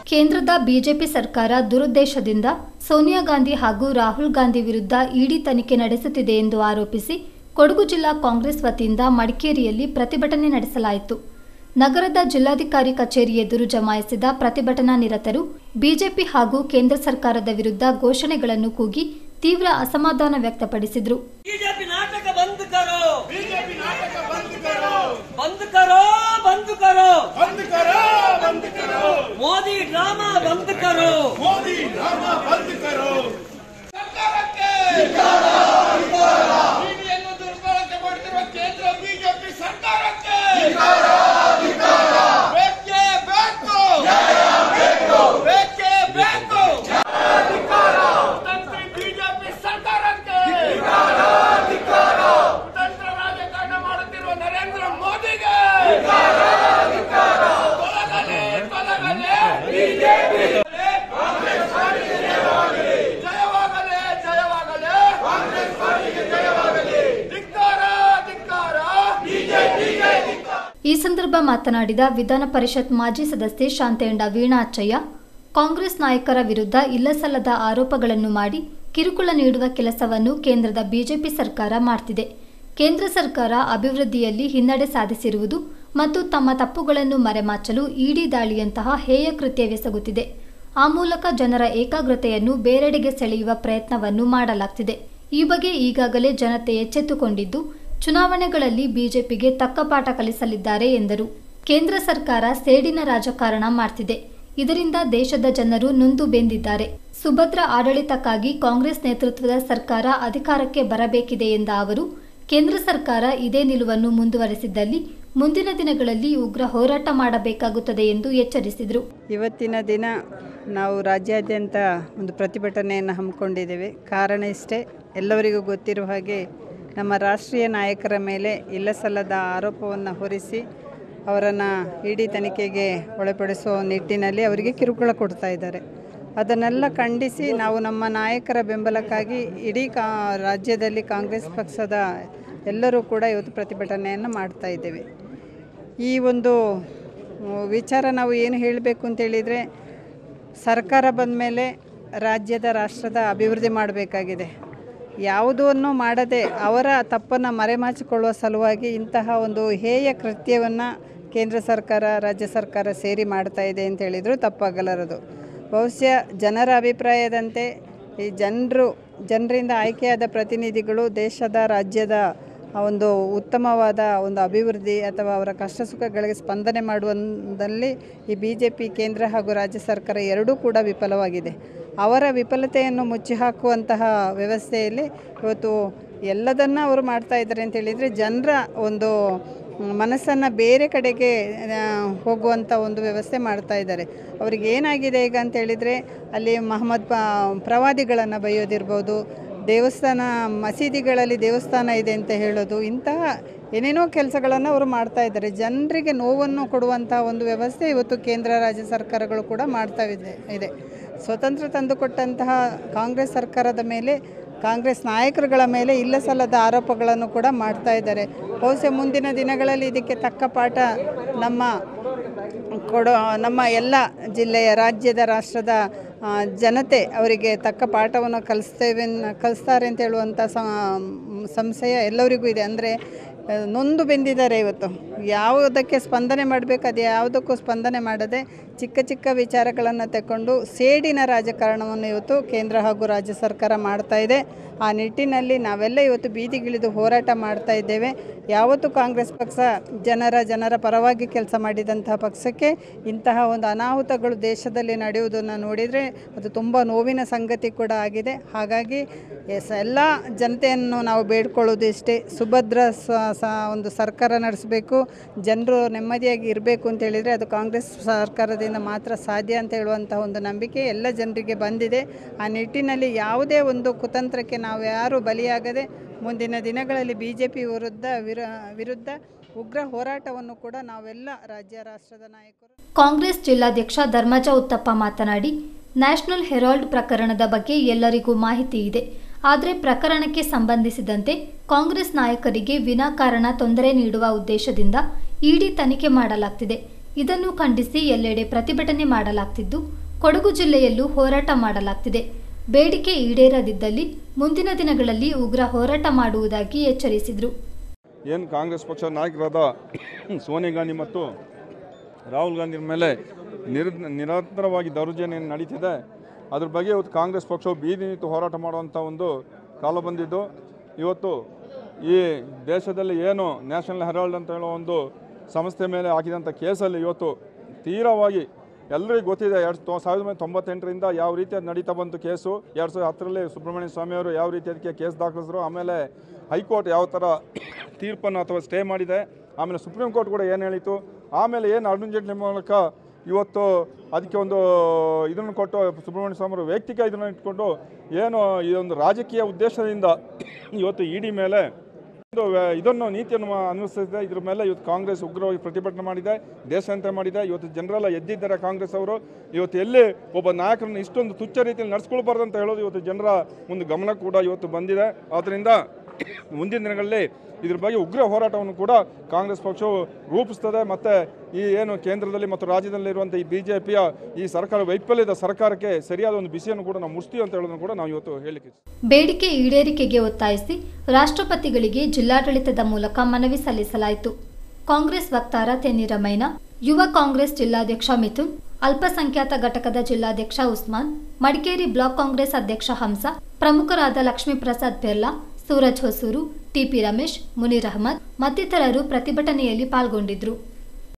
ಕೇಂದ್ರದ ಬಿಜೆಪಿ ಸರ್ಕಾರ ದುರುದ್ದೇಶದಿಂದ ಸೋನಿಯಾ ಗಾಂಧಿ ಹಾಗೂ ರಾಹುಲ್ ಗಾಂಧಿ ವಿರುದ್ಧ ಇಡಿ ತನಿಖೆ ನಡೆಸುತ್ತಿದೆ ಎಂದು ಆರೋಪಿಸಿ ಕೊಡಗು ಜಿಲ್ಲಾ ಕಾಂಗ್ರೆಸ್ ವತಿಯಿಂದ ಮಡಿಕೇರಿಯಲ್ಲಿ ಪ್ರತಿಭಟನೆ ನಡೆಸಲಾಯಿತು ನಗರದ ಜಿಲ್ಲಾಧಿಕಾರಿ ಕಚೇರಿ ಎದುರು ಜಮಾಯಿಸಿದ ಪ್ರತಿಭಟನಾ ನಿರತರು ಬಿಜೆಪಿ ಹಾಗೂ ಕೇಂದ್ರ ಸರ್ಕಾರದ ವಿರುದ್ಧ ಘೋಷಣೆಗಳನ್ನು ಕೂಗಿ ತೀವ್ರ ಅಸಮಾಧಾನ ವ್ಯಕ್ತಪಡಿಸಿದರು बीजेपी नाटक बंद करो बीजेपी नाटक बंद करो बंद करो बंद करो बंद करो बंद करो मोदी ड्रामा बंद करो ಮೋದಿ ಡ್ರಾಮ ಬಂದ್ ಕರೋ ಸರ್ಕಾರಕ್ಕೆ ನೀತಿಯನ್ನು ದುರ್ಬಳಕೆ ಮಾಡುತ್ತಿರುವ ಕೇಂದ್ರ ಬಿಜೆಪಿ ಸರ್ಕಾರಕ್ಕೆ ಬೇಕೇ ಬೇಕು ಬೇಕೇ ಬೇಕು ತಂತ್ರಿ ಬಿಜೆಪಿ ಸರ್ಕಾರಕ್ಕೆ ತಂತ್ರ ರಾಜಕಾರಣ ಮಾಡುತ್ತಿರುವ ನರೇಂದ್ರ ಮೋದಿಗೆ ತೊಲಗಲಿ ತೊಲಗಲಿ ಜಯವಾಗಲೇ ಜಯವಾಗಲೇ ಕಾಂಗ್ರೆಸ್ ಪಾರ್ಟಿಗೆ ಜಯವಾಗಲಿ ಧಿಕ್ಕಾರ ಧಿಕ್ಕಾರ ಬಿಜೆಪಿಗೆ ಈ ಸಂದರ್ಭ ಮಾತನಾಡಿದ ವಿಧಾನ ಪರಿಷತ್ ಮಾಜಿ ಸದಸ್ಯೆ ಶಾಂತೇಂಡ ವೀಣಾ ಅಚ್ಚಯ್ಯ ಕಾಂಗ್ರೆಸ್ ನಾಯಕರ ವಿರುದ್ಧ ಇಲ್ಲಸಲ್ಲದ ಆರೋಪಗಳನ್ನು ಮಾಡಿ ಕಿರುಕುಳ ನೀಡುವ ಕೆಲಸವನ್ನು ಕೇಂದ್ರದ ಬಿಜೆಪಿ ಸರ್ಕಾರ ಮಾಡ್ತಿದೆ ಕೇಂದ್ರ ಸರ್ಕಾರ ಅಭಿವೃದ್ಧಿಯಲ್ಲಿ ಹಿನ್ನಡೆ ಸಾಧಿಸಿರುವುದು ಮತ್ತು ತಮ್ಮ ತಪ್ಪುಗಳನ್ನು ಮರೆಮಾಚಲು ಇಡಿ ದಾಳಿಯಂತಹ ಹೇಯ ಕೃತ್ಯವೆಸಗುತ್ತಿದೆ ಆ ಮೂಲಕ ಜನರ ಏಕಾಗ್ರತೆಯನ್ನು ಬೇರೆಡೆಗೆ ಸೆಳೆಯುವ ಪ್ರಯತ್ನವನ್ನು ಮಾಡಲಾಗ್ತಿದೆ ಈ ಬಗ್ಗೆ ಈಗಾಗಲೇ ಜನತೆ ಎಚ್ಚೆತ್ತುಕೊಂಡಿದ್ದು ಚುನಾವಣೆಗಳಲ್ಲಿ ಬಿಜೆಪಿಗೆ ತಕ್ಕ ಪಾಠ ಕಲಿಸಲಿದ್ದಾರೆ ಎಂದರು ಕೇಂದ್ರ ಸರ್ಕಾರ ಸೇಡಿನ ರಾಜಕಾರಣ ಮಾಡ್ತಿದೆ ಇದರಿಂದ ದೇಶದ ಜನರು ನೊಂದು ಬೆಂದಿದ್ದಾರೆ ಸುಭದ್ರ ಆಡಳಿತಕ್ಕಾಗಿ ಕಾಂಗ್ರೆಸ್ ನೇತೃತ್ವದ ಸರ್ಕಾರ ಅಧಿಕಾರಕ್ಕೆ ಬರಬೇಕಿದೆ ಎಂದ ಅವರು ಕೇಂದ್ರ ಸರ್ಕಾರ ಇದೇ ನಿಲುವನ್ನು ಮುಂದುವರೆಸಿದ್ದಲ್ಲಿ ಮುಂದಿನ ದಿನಗಳಲ್ಲಿ ಉಗ್ರ ಹೋರಾಟ ಮಾಡಬೇಕಾಗುತ್ತದೆ ಎಂದು ಎಚ್ಚರಿಸಿದರು ಇವತ್ತಿನ ದಿನ ನಾವು ರಾಜ್ಯಾದ್ಯಂತ ಒಂದು ಪ್ರತಿಭಟನೆಯನ್ನು ಹಮ್ಮಿಕೊಂಡಿದ್ದೇವೆ ಕಾರಣ ಇಷ್ಟೇ ಎಲ್ಲರಿಗೂ ಗೊತ್ತಿರುವ ಹಾಗೆ ನಮ್ಮ ರಾಷ್ಟ್ರೀಯ ನಾಯಕರ ಮೇಲೆ ಇಲ್ಲಸಲ್ಲದ ಆರೋಪವನ್ನು ಹೊರಿಸಿ ಅವರನ್ನು ಇಡೀ ತನಿಖೆಗೆ ಒಳಪಡಿಸುವ ನಿಟ್ಟಿನಲ್ಲಿ ಅವರಿಗೆ ಕಿರುಕುಳ ಕೊಡ್ತಾ ಇದ್ದಾರೆ ಅದನ್ನೆಲ್ಲ ಖಂಡಿಸಿ ನಾವು ನಮ್ಮ ನಾಯಕರ ಬೆಂಬಲಕ್ಕಾಗಿ ಇಡೀ ಕಾ ರಾಜ್ಯದಲ್ಲಿ ಕಾಂಗ್ರೆಸ್ ಪಕ್ಷದ ಎಲ್ಲರೂ ಕೂಡ ಇವತ್ತು ಪ್ರತಿಭಟನೆಯನ್ನು ಮಾಡ್ತಾ ಇದ್ದೇವೆ ಈ ಒಂದು ಮ್, ವಿಚಾರ ನಾವು ಏನು ಹೇಳಬೇಕು ಅಂತೇಳಿದರೆ ಸರ್ಕಾರ ಬಂದ ಮೇಲೆ ರಾಜ್ಯದ ರಾಷ್ಟ್ರದ ಅಭಿವೃದ್ಧಿ ಮಾಡಬೇಕಾಗಿದೆ ಯಾವುದನ್ನು ಮಾಡದೆ ಅವರ ತಪ್ಪನ್ನು ಮರೆಮಾಚಿಕೊಳ್ಳುವ ಸಲುವಾಗಿ ಇಂತಹ ಒಂದು ಹೇಯ ಕೃತ್ಯವನ್ನು ಕೇಂದ್ರ ಸರ್ಕಾರ ರಾಜ್ಯ ಸರ್ಕಾರ ಸೇರಿ ಮಾಡ್ತಾ ಇದೆ ಅಂತ ಹೇಳಿದರೂ ತಪ್ಪಾಗಲಾರದು ಬಹುಶಃ ಜನರ ಅಭಿಪ್ರಾಯದಂತೆ ಈ ಜನರು ಜನರಿಂದ ಆಯ್ಕೆಯಾದ ಪ್ರತಿನಿಧಿಗಳು ದೇಶದ ರಾಜ್ಯದ ಆ ಒಂದು ಉತ್ತಮವಾದ ಒಂದು ಅಭಿವೃದ್ಧಿ ಅಥವಾ ಅವರ ಕಷ್ಟ ಸುಖಗಳಿಗೆ ಸ್ಪಂದನೆ ಮಾಡುವುದಲ್ಲಿ ಈ ಬಿ ಜೆ ಪಿ ಕೇಂದ್ರ ಹಾಗೂ ರಾಜ್ಯ ಸರ್ಕಾರ ಎರಡೂ ಕೂಡ ವಿಫಲವಾಗಿದೆ ಅವರ ವಿಫಲತೆಯನ್ನು ಮುಚ್ಚಿ ಹಾಕುವಂತಹ ವ್ಯವಸ್ಥೆಯಲ್ಲಿ ಇವತ್ತು ಎಲ್ಲದನ್ನು ಅವರು ಮಾಡ್ತಾ ಇದ್ದಾರೆ ಅಂತ ಹೇಳಿದರೆ ಜನರ ಒಂದು ಮನಸ್ಸನ್ನು ಬೇರೆ ಕಡೆಗೆ ಆ, ಹೋಗುವಂಥ ಒಂದು ವ್ಯವಸ್ಥೆ ಮಾಡ್ತಾ ಇದ್ದಾರೆ ಅವ್ರಿಗೆ ಏನಾಗಿದೆ ಈಗ ಅಂತ ಹೇಳಿದರೆ ಅಲ್ಲಿ ಮಹಮ್ಮದ್ ಪ ಪ್ರವಾದಿಗಳನ್ನು ಬೈಯೋದಿರ್ಬೋದು ದೇವಸ್ಥಾನ ಮಸೀದಿಗಳಲ್ಲಿ ದೇವಸ್ಥಾನ ಇದೆ ಅಂತ ಹೇಳೋದು ಇಂತಹ ಏನೇನೋ ಕೆಲಸಗಳನ್ನು ಅವರು ಮಾಡ್ತಾ ಇದ್ದಾರೆ ಜನರಿಗೆ ನೋವನ್ನು ಕೊಡುವಂಥ ಒಂದು ವ್ಯವಸ್ಥೆ ಇವತ್ತು ಕೇಂದ್ರ ರಾಜ್ಯ ಸರ್ಕಾರಗಳು ಕೂಡ ಮಾಡ್ತಾ ಇದೆ ಇದೆ ಸ್ವತಂತ್ರ ತಂದುಕೊಟ್ಟಂತಹ ಕಾಂಗ್ರೆಸ್ ಸರ್ಕಾರದ ಮೇಲೆ ಕಾಂಗ್ರೆಸ್ ನಾಯಕರುಗಳ ಮೇಲೆ ಇಲ್ಲಸಲ್ಲದ ಆರೋಪಗಳನ್ನು ಕೂಡ ಮಾಡ್ತಾ ಇದ್ದಾರೆ ಬಹುಶಃ ಮುಂದಿನ ದಿನಗಳಲ್ಲಿ ಇದಕ್ಕೆ ತಕ್ಕ ಪಾಠ ನಮ್ಮ ಕೊಡೋ ನಮ್ಮ ಎಲ್ಲ ಜಿಲ್ಲೆಯ ರಾಜ್ಯದ ರಾಷ್ಟ್ರದ ಆ, ಜನತೆ ಅವರಿಗೆ ತಕ್ಕ ಪಾಠವನ್ನು ಕಲಿಸ್ತೇವೆ ಕಲಿಸ್ತಾರೆ ಅಂತ ಹೇಳುವಂಥ ಸ- ಸಂಶಯ ಎಲ್ಲರಿಗೂ ಇದೆ ಅಂದರೆ ನೊಂದು ಬೆಂದಿದ್ದಾರೆ ಇವತ್ತು ಯಾವುದಕ್ಕೆ ಸ್ಪಂದನೆ ಮಾಡಬೇಕು ಅದು ಯಾವುದಕ್ಕೂ ಸ್ಪಂದನೆ ಮಾಡದೆ ಚಿಕ್ಕ ಚಿಕ್ಕ ವಿಚಾರಗಳನ್ನು ತಗೊಂಡು ಸೇಡಿನ ರಾಜಕಾರಣವನ್ನು ಇವತ್ತು ಕೇಂದ್ರ ಹಾಗೂ ರಾಜ್ಯ ಸರ್ಕಾರ ಮಾಡ್ತಾ ಇದೆ ಆ ನಿಟ್ಟಿನಲ್ಲಿ ನಾವೆಲ್ಲ ಇವತ್ತು ಬೀದಿಗಿಳಿದು ಹೋರಾಟ ಮಾಡ್ತಾ ಇದ್ದೇವೆ ಯಾವತ್ತೂ ಕಾಂಗ್ರೆಸ್ ಪಕ್ಷ ಜನರ ಜನರ ಪರವಾಗಿ ಕೆಲಸ ಮಾಡಿದಂತಹ ಪಕ್ಷಕ್ಕೆ ಇಂತಹ ಒಂದು ಅನಾಹುತಗಳು ದೇಶದಲ್ಲಿ ನಡೆಯುವುದನ್ನು ನೋಡಿದರೆ ಅದು ತುಂಬ ನೋವಿನ ಸಂಗತಿ ಕೂಡ ಆಗಿದೆ ಹಾಗಾಗಿ ಎಸ್ ಎಲ್ಲ ಜನತೆಯನ್ನು ನಾವು ಬೇಡ್ಕೊಳ್ಳೋದು ಇಷ್ಟೇ ಸುಭದ್ರ ಸ ಸ- ಒಂದು ಸರ್ಕಾರ ನಡೆಸಬೇಕು ಜನರು ನೆಮ್ಮದಿಯಾಗಿ ಇರಬೇಕು ಅಂತ ಹೇಳಿದರೆ ಅದು ಕಾಂಗ್ರೆಸ್ ಸರ್ಕಾರದಿಂದ ಮಾತ್ರ ಸಾಧ್ಯ ಅಂತ ಹೇಳುವಂಥ ಒಂದು ನಂಬಿಕೆ ಎಲ್ಲ ಜನರಿಗೆ ಬಂದಿದೆ ಆ ನಿಟ್ಟಿನಲ್ಲಿ ಯಾವುದೇ ಒಂದು ಕುತಂತ್ರಕ್ಕೆ ನಾವು ಯಾರೂ ಬಲಿಯಾಗದೆ ಮುಂದಿನ ದಿನಗಳಲ್ಲಿ ಬಿ ಜೆ ಪಿ ವಿರುದ್ಧ ವಿರ ವಿರುದ್ಧ ಉಗ್ರ ಹೋರಾಟವನ್ನು ಕೂಡ ನಾವೆಲ್ಲ ರಾಜ್ಯ ರಾಷ್ಟ್ರದ ನಾಯಕರು ಕಾಂಗ್ರೆಸ್ ಜಿಲ್ಲಾಧ್ಯಕ್ಷ ಧರ್ಮಜ ಉತ್ತಪ್ಪ ಮಾತನಾಡಿ ನ್ಯಾಷನಲ್ ಹೆರಾಲ್ಡ್ ಪ್ರಕರಣದ ಬಗ್ಗೆ ಎಲ್ಲರಿಗೂ ಮಾಹಿತಿ ಇದೆ ಆದರೆ ಪ್ರಕರಣಕ್ಕೆ ಸಂಬಂಧಿಸಿದಂತೆ ಕಾಂಗ್ರೆಸ್ ನಾಯಕರಿಗೆ ವಿನಾಕಾರಣ ತೊಂದರೆ ನೀಡುವ ಉದ್ದೇಶದಿಂದ ಇಡಿ ತನಿಖೆ ಮಾಡಲಾಗ್ತಿದೆ ಇದನ್ನು ಖಂಡಿಸಿ ಎಲ್ಲೆಡೆ ಪ್ರತಿಭಟನೆ ಮಾಡಲಾಗ್ತಿದ್ದು ಕೊಡಗು ಜಿಲ್ಲೆಯಲ್ಲೂ ಹೋರಾಟ ಮಾಡಲಾಗ್ತಿದೆ ಬೇಡಿಕೆ ಈಡೇರದಿದ್ದಲ್ಲಿ ಮುಂದಿನ ದಿನಗಳಲ್ಲಿ ಉಗ್ರ ಹೋರಾಟ ಮಾಡುವುದಾಗಿ ಎಚ್ಚರಿಸಿದರು ಏನು ಕಾಂಗ್ರೆಸ್ ಪಕ್ಷ ನಾಯಕರಾದ ಸೋನಿಯಾ ಗಾಂಧಿ ಮತ್ತು ರಾಹುಲ್ ಗಾಂಧಿ ಮೇಲೆ ನಿರ್ ನಿರಂತರವಾಗಿ ದೌರ್ಜನ್ಯ ಏನು ನಡೀತಿದೆ ಅದ್ರ ಬಗ್ಗೆ ಇವತ್ತು ಕಾಂಗ್ರೆಸ್ ಪಕ್ಷವು ಬೀದಿ ನಿಂತು ಹೋರಾಟ ಮಾಡುವಂಥ ಒಂದು ಕಾಲ ಬಂದಿದ್ದು ಇವತ್ತು ಈ ದೇಶದಲ್ಲಿ ಏನು ನ್ಯಾಷನಲ್ ಹೆರಾಲ್ಡ್ ಅಂತ ಹೇಳೋ ಒಂದು ಸಂಸ್ಥೆ ಮೇಲೆ ಹಾಕಿದಂಥ ಕೇಸಲ್ಲಿ ಇವತ್ತು ತೀವ್ರವಾಗಿ ಎಲ್ಲರಿಗೂ ಗೊತ್ತಿದೆ ಎರಡು ತೊ ಸಾವಿರದ ಒಂಬೈನೂರ ತೊಂಬತ್ತೆಂಟರಿಂದ ಯಾವ ರೀತಿ ಅದು ನಡೀತಾ ಬಂತು ಕೇಸು ಎರಡು ಸಾವಿರದ ಹತ್ತರಲ್ಲಿ ಸುಬ್ರಹ್ಮಣ್ಯ ಸ್ವಾಮಿಯವರು ಯಾವ ರೀತಿ ಅದಕ್ಕೆ ಕೇಸ್ ದಾಖಲಿಸಿದ್ರು ಆಮೇಲೆ ಹೈಕೋರ್ಟ್ ಯಾವ ಥರ ತೀರ್ಪನ್ನು ಅಥವಾ ಸ್ಟೇ ಮಾಡಿದೆ ಆಮೇಲೆ ಸುಪ್ರೀಂ ಕೋರ್ಟ್ ಕೂಡ ಏನು ಹೇಳಿತು ಆಮೇಲೆ ಏನು ಅರುಣ್ ಜೇಟ್ಲಿ ಮೂಲಕ ಇವತ್ತು ಅದಕ್ಕೆ ಒಂದು ಇದನ್ನು ಕೊಟ್ಟು ಸುಬ್ರಹ್ಮಣ್ಯ ಸ್ವಾಮಿಯವರು ವೈಯಕ್ತಿಕ ಇದನ್ನು ಇಟ್ಕೊಂಡು ಏನು ಈ ಒಂದು ರಾಜಕೀಯ ಉದ್ದೇಶದಿಂದ ಇವತ್ತು ಇಡಿ ಮೇಲೆ ಒಂದು ವ್ಯ- ಇದನ್ನು ನೀತಿಯನ್ನು ಮಾ- ಅನುಸರಿಸಿದೆ ಇದ್ರ ಮೇಲೆ ಇವತ್ತು ಕಾಂಗ್ರೆಸ್ ಉಗ್ರವಾಗಿ ಪ್ರತಿಭಟನೆ ಮಾಡಿದೆ ದೇಶಾಂತರ ಮಾಡಿದೆ ಇವತ್ತು ಜನರೆಲ್ಲ ಎದ್ದಿದ್ದಾರೆ ಕಾಂಗ್ರೆಸ್ ಅವರು ಇವತ್ತು ಎಲ್ಲಿ ಒಬ್ಬ ನಾಯಕರನ್ನು ಇಷ್ಟೊಂದು ತುಚ್ಛ ರೀತಿಯಲ್ಲಿ ನಡ್ಸ್ಕೊಳ್ಬಾರ್ದು ಅಂತ ಹೇಳೋದು ಇವತ್ತು ಜನರ ಒಂದು ಗಮನ ಕೂಡ ಇವತ್ತು ಬಂದಿದೆ ಆದ್ದರಿಂದ ಮುಂದಿನ ದಿನಗಳಲ್ಲಿ ಇದ್ರ ಬಗ್ಗೆ ಉಗ್ರ ಹೋರಾಟವನ್ನು ಕೂಡ ಕಾಂಗ್ರೆಸ್ ಪಕ್ಷವು ರೂಪಿಸ್ತದೆ ಮತ್ತು ಈ ಏನು ಕೇಂದ್ರದಲ್ಲಿ ಮತ್ತು ರಾಜ್ಯದಲ್ಲಿರುವಂಥ ಈ ಬಿ ಜೆ ಪಿಯ ಈ ಸರ್ಕಾರ ವೈಫಲ್ಯದ ಸರ್ಕಾರಕ್ಕೆ ಸರಿಯಾದ ಒಂದು ಬಿಸಿಯನ್ನು ಕೂಡ ನಾವು ಮುಡ್ಸ್ತೀವಿ ಅಂತ ಹೇಳೋದನ್ನು ಕೂಡ ನಾವು ಇವತ್ತು ಹೇಳಲಿಕ್ಕೆ ಬೇಡಿಕೆ ಈಡೇರಿಕೆಗೆ ಒತ್ತಾಯಿಸಿ ರಾಷ್ಟ್ರಪತಿಗಳಿಗೆ ಜಿಲ್ಲಾಡಳಿತದ ಮೂಲಕ ಮನವಿ ಸಲ್ಲಿಸಲಾಯಿತು ಕಾಂಗ್ರೆಸ್ ವಕ್ತಾರ ತೆನ್ನಿರಮೈನ ಯುವ ಕಾಂಗ್ರೆಸ್ ಜಿಲ್ಲಾಧ್ಯಕ್ಷ ಮಿಥುನ್ ಅಲ್ಪಸಂಖ್ಯಾತ ಘಟಕದ ಜಿಲ್ಲಾಧ್ಯಕ್ಷ ಉಸ್ಮಾನ್ ಮಡಿಕೇರಿ ಬ್ಲಾಕ್ ಕಾಂಗ್ರೆಸ್ ಅಧ್ಯಕ್ಷ ಹಂಸ ಪ್ರಮುಖರಾದ ಲಕ್ಷ್ಮೀಪ್ರಸಾದ್ ಬಿರ್ಲಾ ಸೂರಜ್ ಹೊಸೂರು ಟಿಪಿ ರಮೇಶ್ ಮುನೀರ್ ಅಹಮದ್ ಮತ್ತಿತರರು ಪ್ರತಿಭಟನೆಯಲ್ಲಿ ಪಾಲ್ಗೊಂಡಿದ್ರು